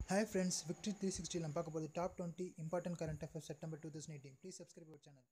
hi friends Victory three சிக்ஸ்டியில் நம்ம பார்க்க போகிறது top twenty important current affairs September two thousand eighteen please subscribe our channel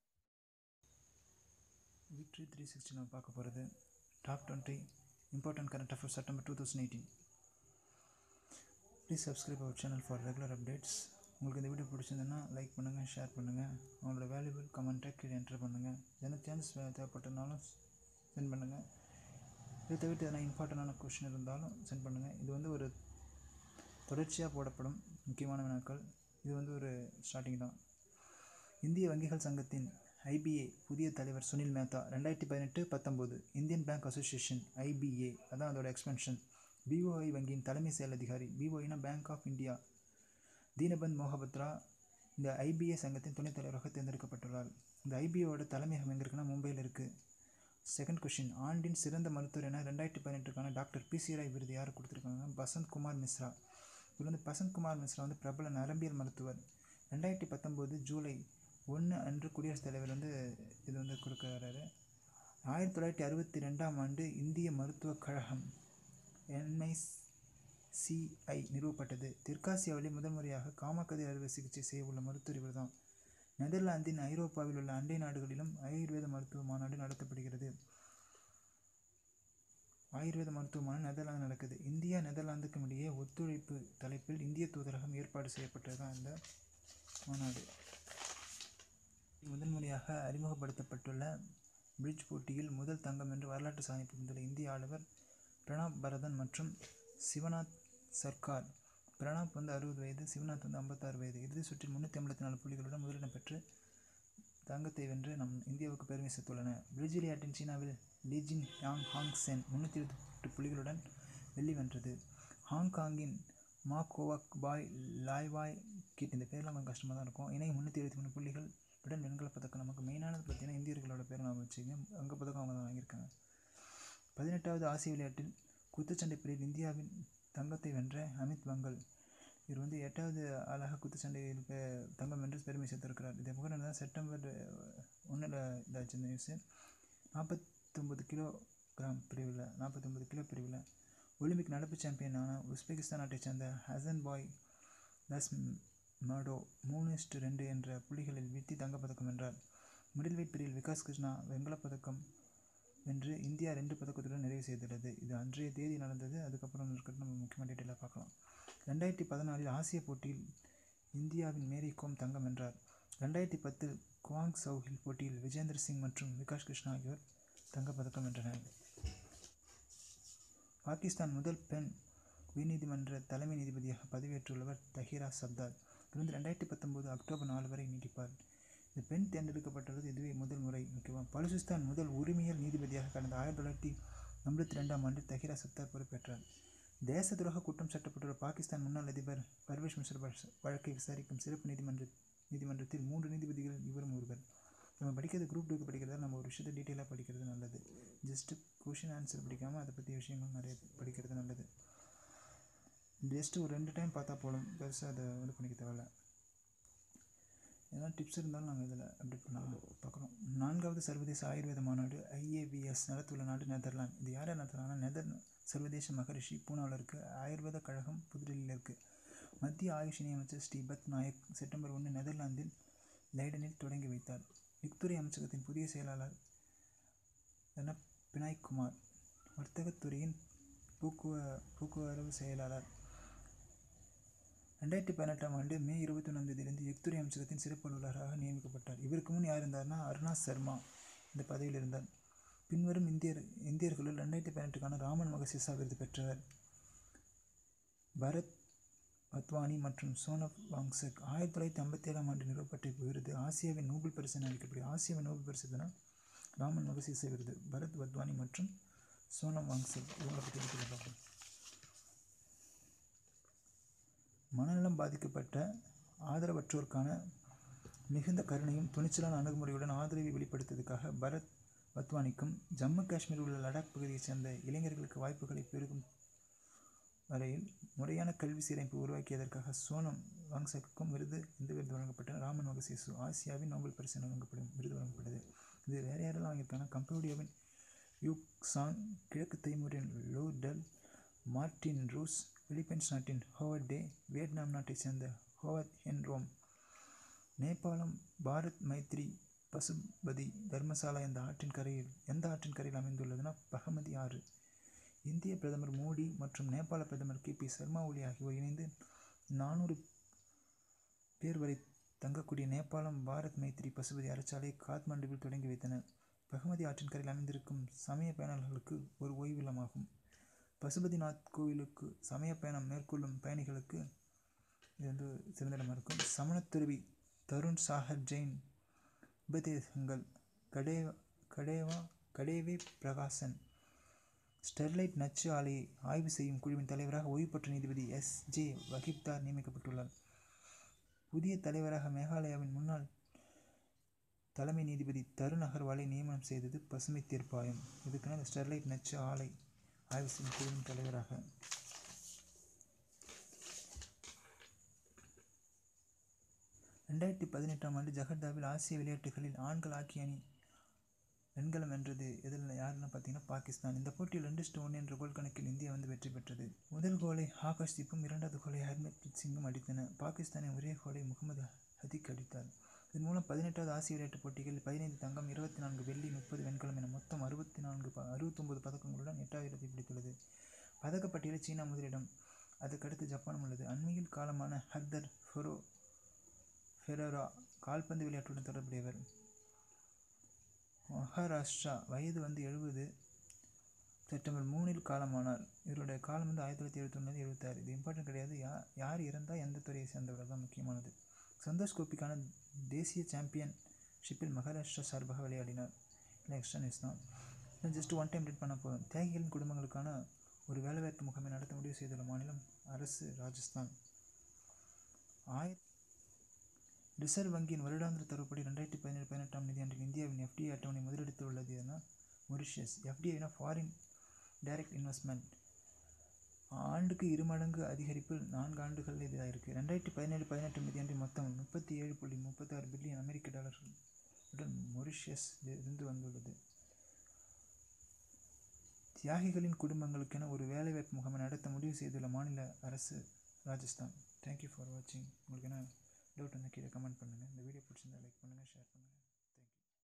Victory three sixty நம்ம பார்க்க போகிறது top twenty important current affairs September two thousand eighteen please subscribe our channel for regular updates உங்களுக்கு இந்த video பிடிச்சிருந்ததுன்னா like பண்ணுங்கள் share பண்ணுங்கள் உங்களோட valuable கமெண்ட்டை கீழே என்டர் பண்ணுங்கள் எனக்கு சான்ஸ் தேவைப்பட்டதுனாலும் சென்ட் பண்ணுங்கள் இதை தவிர்த்து எதனா இம்பார்ட்டண்டான கொஷின் இருந்தாலும் சென்ட் பண்ணுங்கள் இது வந்து ஒரு தொடர்ச்சியாக போடப்படும் முக்கியமான வினாக்கள் இது வந்து ஒரு ஸ்டார்டிங் தான் இந்திய வங்கிகள் சங்கத்தின் ஐபிஏ புதிய தலைவர் சுனில் மேத்தா ரெண்டாயிரத்தி பதினெட்டு பத்தொம்போது இந்தியன் பேங்க் அசோசியேஷன் ஐபிஏ அதான் அதோட எக்ஸ்பென்ஷன் பிஓஐ வங்கியின் தலைமை செயல் அதிகாரி பிஓஐனா bank of India Dinabandhu Mohapatra இந்த ஐபிஏ சங்கத்தின் துணைத் தலைவராக தேர்ந்தெடுக்கப்பட்டுள்ளார் இந்த ஐபிஏவோட தலைமையகம் எங்கே இருக்குன்னா மும்பையில் இருக்குது செகண்ட் கொஷின் ஆண்டின் சிறந்த மருத்துவர் என ரெண்டாயிரத்தி பதினெட்டுக்கான டாக்டர் பி சி ராய் விருது யார் கொடுத்துருக்காங்க பசந்த் குமார் மிஸ்ரா இவர் வந்து பசந்த் குமார் மிஸ்ரா வந்து பிரபல நரம்பியல் மருத்துவர் ரெண்டாயிரத்தி பத்தொம்போது ஜூலை ஒன்று அன்று குடியரசுத் தலைவர் வந்து இது வந்து கொடுக்குறாரு ஆயிரத்தி தொள்ளாயிரத்தி அறுபத்தி ரெண்டாம் ஆண்டு இந்திய மருத்துவக் கழகம் என்ஐசிஐ நிறுவப்பட்டது தெற்காசியாவிலே முதல் முறையாக காமக்கதிர் அறுவை சிகிச்சை செய்ய உள்ள மருத்துவர் இவர் தான் நெதர்லாந்தின் ஐரோப்பாவில் உள்ள அண்டை நாடுகளிலும் ஆயுர்வேத மருத்துவ மாநாடு நடத்தப்படுகிறது ஆயுர்வேத மருத்துவ மாநாடு நெதர்லாந்து நடக்குது இந்தியா நெதர்லாந்துக்கும் இடையே ஒத்துழைப்பு தலைப்பில் இந்திய தூதரகம் ஏற்பாடு செய்யப்பட்டது தான் இந்த மாநாடு முதல் முறையாக அறிமுகப்படுத்தப்பட்டுள்ள பிரிட்ஜ் போட்டியில் முதல் தங்கம் என்று வரலாற்று சாதனை புரிந்துள்ள இந்திய ஆளுவர் பிரணாப் பரதன் மற்றும் சிவநாத் சர்க்கார் பிரணாப் வந்து அறுபது வயது சிவநாத் வந்து ஐம்பத்தாறு வயது இறுதி சுற்றில் முந்நூற்றி ஐம்பத்தி நாலு புள்ளிகளுடன் முதலிடம் பெற்று தங்கத்தை வென்று நம் இந்தியாவுக்கு பெருமை சேர்த்துள்ளன பிரிட்ஜ் விளையாட்டின் சீனாவில் லீஜின் யாங் ஹாங் சென் முந்நூற்றி இருபத்தெட்டு புள்ளிகளுடன் வெள்ளி வென்றது ஹாங்காங்கின் மா கோவாக் பாய் லாய்வாய் கிட் இந்த பேர்லாம் கொஞ்சம் கஷ்டமாக தான் இருக்கும் இணை முந்நூற்றி இருபத்தி மூணு புள்ளிகள் உடன் வெண்கலப் பதக்கம் நமக்கு மெயினானது பார்த்தீங்கன்னா இந்தியர்களோட பேரை நான் வச்சுங்க அங்கே பதக்கம் அவங்க தான் வாங்கியிருக்காங்க பதினெட்டாவது ஆசிய விளையாட்டில் குத்துச்சண்டை பிரிவில் இந்தியாவின் தங்கத்தை வென்ற அமித் பங்கல் இவர் வந்து எட்டாவது ஆளாக குத்துச்சண்டையில் தங்கம் வென்று பெருமை சேர்த்திருக்கிறார் இதே போக நடந்த செப்டம்பர் ஒன்றில் இதாச்சு இந்த நியூஸு நாற்பத்தொம்பது கிலோ கிராம் பிரிவில் நாற்பத்தொம்பது கிலோ பிரிவில் ஒலிம்பிக் நடப்பு சாம்பியனான உஸ்பெகிஸ்தான் நாட்டைச் சேர்ந்த ஹசன் பாய் தஸ் மடோ மூணு இஸ்டு ரெண்டு என்ற புள்ளிகளில் வீழ்த்தி தங்கப்பதக்கம் வென்றார் மிடில் வெயிட் பிரிவில் விகாஸ் கிருஷ்ணா வெண்கலப் பதக்கம் வென்று இந்தியா ரெண்டு பதக்கத்துடன் நிறைவு செய்துள்ளது இது அன்றைய தேதி நடந்தது அதுக்கப்புறம் இருக்கிறது நம்ம முக்கியமான டீட்டெயிலாக பார்க்கலாம் ரெண்டாயிரத்தி பதினாலில் ஆசிய போட்டியில் இந்தியாவின் மேரி கோம் தங்கம் வென்றார் ரெண்டாயிரத்தி பத்தில் குவாங் சவுஹில் போட்டியில் விஜேந்திர சிங் மற்றும் விகாஷ் கிருஷ்ணா ஆகியோர் தங்கப்பதக்கம் வென்றனர் பாகிஸ்தான் முதல் பெண் உயர்நீதிமன்ற தலைமை நீதிபதியாக பதவியேற்றுள்ளவர் தஹீரா சப்தார் இவர் வந்து ரெண்டாயிரத்தி பத்தொம்போது அக்டோபர் நாலு வரை நீடிப்பார் இந்த பெண் தேர்ந்தெடுக்கப்பட்டுள்ளது இதுவே முதல் முறை முக்கியமா பலுசிஸ்தான் முதல் உரிமையல் நீதிபதியாக கடந்த ஆயிரத்தி தொள்ளாயிரத்தி ஐம்பத்தி ரெண்டாம் ஆண்டு தஹீரா சப்தார் பொறுப்பேற்றார் தேச துரோக குற்றம் சாட்டப்பட்டுள்ள பாகிஸ்தான் முன்னாள் அதிபர் பர்வேஷ் முஷரப் வழக்கை விசாரிக்கும் சிறப்பு நீதிமன்ற நீதிமன்றத்தில் மூன்று நீதிபதிகள் இவரும் ஒருவர் நம்ம படிக்கிறது குரூப் டூக்கு படிக்கிறதா நம்ம ஒரு விஷயத்தை டீட்டெயிலாக படிக்கிறது நல்லது ஜஸ்ட்டு கொஷின் ஆன்சர் படிக்காமல் அதை பற்றி விஷயங்கள் நிறைய படிக்கிறது நல்லது ஜஸ்ட்டு ஒரு ரெண்டு டைம் பார்த்தா போதும் பெருசாக அதை இது பண்ணிக்க தேவையில்ல ஏதாவது டிப்ஸ் இருந்தாலும் நாங்கள் இதில் அப்டேட் பண்ணலாம் பார்க்குறோம் நான்காவது சர்வதேச ஆயுர்வேத மாநாடு ஐஏபிஎஸ் நடத்துள்ள நாடு நெதர்லாந்து இது யார் நடத்துகிறாங்கன்னா நெதர் சர்வதேச மகரிஷி பூனாவில் இருக்குது ஆயுர்வேத கழகம் புதுடெல்லியில் இருக்குது மத்திய ஆயுஷ் இணையமைச்சர் ஸ்ரீபத் நாயக் செப்டம்பர் ஒன்று நெதர்லாந்தில் லைடனில் தொடங்கி வைத்தார் மிக்துறை அமைச்சகத்தின் புதிய செயலாளர் என பினாய் குமார் வர்த்தகத்துறையின் போக்குவ போக்குவரவு செயலாளர் ரெண்டாயிரத்தி பதினெட்டாம் ஆண்டு மே இருபத்தி ஒன்றாம் தேதியிலிருந்து எக்துறை அமைச்சகத்தின் சிறப்பு அலுவலராக நியமிக்கப்பட்டார் இவருக்கு முன் யார் இருந்தார்னா அருணா சர்மா இந்த பதவியில் இருந்தார் பின்வரும் இந்தியர் இந்தியர்களுள் ரெண்டாயிரத்தி பதினெட்டுக்கான ராமன் மகசேசா விருது பெற்றவர் பரத் வத்வானி மற்றும் சோனப் வாங்சக் ஆயிரத்தி தொள்ளாயிரத்தி ஐம்பத்தி ஏழாம் ஆண்டு நிறுவப்பட்ட விருது ஆசியாவின் நோபல் பரிசு என அழைக்கப்படுகிறது ஆசியாவின் நோபல் பரிசு எதுனா ராமன் மகசேசா விருது பரத் வத்வானி மற்றும் சோனம் வாங்சக் இவங்களை பற்றி டீட்டெயில் பார்ப்போம் மனநலம் பாதிக்கப்பட்ட ஆதரவற்றோருக்கான மிகுந்த கருணையும் துணிச்சலான அணுகுமுறையுடன் ஆதரவை வெளிப்படுத்துவதற்காக பரத் வத்வானிக்கும் ஜம்மு காஷ்மீர் உள்ள லடாக் பகுதியைச் சேர்ந்த இளைஞர்களுக்கு வாய்ப்புகளை பெருகும் வரையில் முறையான கல்வி சீரமைப்பு உருவாக்கியதற்காக சோனம் வாங்சக்குக்கும் விருது இந்த விருது வழங்கப்பட்ட ராமன் மகசேசு ஆசியாவின் நோபல் பரிசு வழங்கப்படும் விருது வழங்கப்பட்டது இது வேறு யாரெல்லாம் வாங்கியிருக்காங்க கம்போடியாவின் யூக் சாங் கிழக்கு தைமூரின் லோ டெல் மார்டின் ரூஸ் பிலிப்பைன்ஸ் நாட்டின் ஹோவர்ட் டே வியட்நாம் நாட்டைச் சேர்ந்த ஹோவர்ட் ஹென் ரோம் நேபாளம் பாரத் மைத்ரி பசுபதி தர்மசாலா இந்த ஆற்றின் கரையில் எந்த ஆற்றின் கரையில் அமைந்துள்ளதுன்னா பகமதி ஆறு இந்திய பிரதமர் மோடி மற்றும் நேபாள பிரதமர் கே பி சர்மா ஒலி ஆகியோர் இணைந்து நானூறு பேர் வரை தங்கக்கூடிய நேபாளம் பாரத் மைத்ரி பசுபதி அறச்சாலையை காத்மாண்டுவில் தொடங்கி வைத்தனர் பகமதி ஆற்றின் கரையில் அமைந்திருக்கும் சமய பயணர்களுக்கு ஒரு ஓய்வில்லமாகும் பசுபதிநாத் கோவிலுக்கு சமய பயணம் மேற்கொள்ளும் பயணிகளுக்கு இது வந்து சிறந்த இடமா இருக்கும் சமணத்துறவி தருண் சாகர் ஜெயின் உபதேசங்கள் கடே கடேவா கடேவே பிரகாசன் ஸ்டெர்லைட் நச்சு ஆலையை ஆய்வு செய்யும் குழுவின் தலைவராக ஓய்வு பெற்ற நீதிபதி எஸ் ஜே வகிப்தார் நியமிக்கப்பட்டுள்ளார் புதிய தலைவராக மேகாலயாவின் முன்னாள் தலைமை நீதிபதி தருண் அகர்வாலை நியமனம் செய்தது பசுமை தீர்ப்பாயம் இதுக்குன்னா இந்த ஸ்டெர்லைட் நச்சு ஆலை ஆய்வு செய்யும் குழுவின் தலைவராக ரெண்டாயிரத்தி பதினெட்டாம் ஆண்டு ஜகர்தாவில் ஆசிய விளையாட்டுகளில் ஆண்கள் ஹாக்கி அணி வெண்கலம் வென்றது இதில் யாருன்னு பார்த்தீங்கன்னா பாகிஸ்தான் இந்த போட்டியில் ரெண்டு ஸ்டோன் என்ற கோல் கணக்கில் இந்தியா வந்து வெற்றி பெற்றது முதல் கோலை ஆகாஷ் தீப்பும் இரண்டாவது கோலை ஹர்மன்ப்ரீத் சிங்கும் அடித்தன பாகிஸ்தானின் ஒரே கோலை முகமது ஹதிக் அடித்தார் இதன் மூலம் பதினெட்டாவது ஆசிய விளையாட்டுப் போட்டிகளில் பதினைந்து தங்கம் இருபத்தி நான்கு வெள்ளி முப்பது வெண்கலம் என மொத்தம் அறுபத்தி நான்கு ப அறுபத்தொம்பது பதக்கங்களுடன் எட்டாவது இடத்தை பிடித்துள்ளது பதக்கப்பட்டியலில் சீனா முதலிடம் அதற்கடுத்து ஜப்பான் உள்ளது அண்மையில் காலமான ஹர்தர் ஃபெரோ ஃபெரரா கால்பந்து விளையாட்டுடன் தொடர்புடையவர் மகாராஷ்டிரா வயது வந்து எழுபது செப்டம்பர் மூணில் காலமானார் இவருடைய காலம் வந்து ஆயிரத்தி தொள்ளாயிரத்தி எழுபத்தொன்னு எழுபத்தாறு இது இம்பார்ட்டன்ட் கிடையாது யா யார் இறந்தால் எந்த துறையை சேர்ந்தவர் தான் முக்கியமானது சந்தோஷ் கோப்பிக்கான தேசிய சாம்பியன்ஷிப்பில் மகாராஷ்டிரா சார்பாக விளையாடினார் இல்லை எக்ஸ்ட்ரா நியூஸ் தான் ஜஸ்ட் ஒன் டைம் ரீட் பண்ண போதும் தியாகிகளின் குடும்பங்களுக்கான ஒரு வேலைவாய்ப்பு முகாமை நடத்த முடிவு செய்துள்ள மாநிலம் அரசு ராஜஸ்தான் ஆயிர ரிசர்வ் வங்கியின் வருடாந்திர தரப்படி ரெண்டாயிரத்தி பதினேழு பதினெட்டாம் நிதியாண்டில் இந்தியாவின் எஃப்டிஐ அட்டவணை முதலிடத்தில் உள்ளது என மொரிஷியஸ் எஃப்டிஐனா ஃபாரின் டைரக்ட் இன்வெஸ்ட்மெண்ட் ஆண்டுக்கு இரு மடங்கு அதிகரிப்பில் நான்கு ஆண்டுகள் இதாக இருக்குது ரெண்டாயிரத்தி பதினேழு பதினெட்டு நிதியாண்டில் மொத்தம் முப்பத்தி ஏழு புள்ளி முப்பத்தாறு பில்லியன் அமெரிக்க டாலர்கள் உடன் மொரிஷியஸ் இருந்து வந்துள்ளது தியாகிகளின் குடும்பங்களுக்கென ஒரு வேலைவாய்ப்பு முகாமை நடத்த முடிவு செய்துள்ள மாநில அரசு ராஜஸ்தான் தேங்க்யூ ஃபார் வாட்சிங் உங்களுக்கு என்ன டவுட் வந்து கீழே கமெண்ட் பண்ணுங்கள் இந்த வீடியோ பிடிச்சிருந்தா லைக் பண்ணுங்கள் ஷேர் பண்ணுங்கள்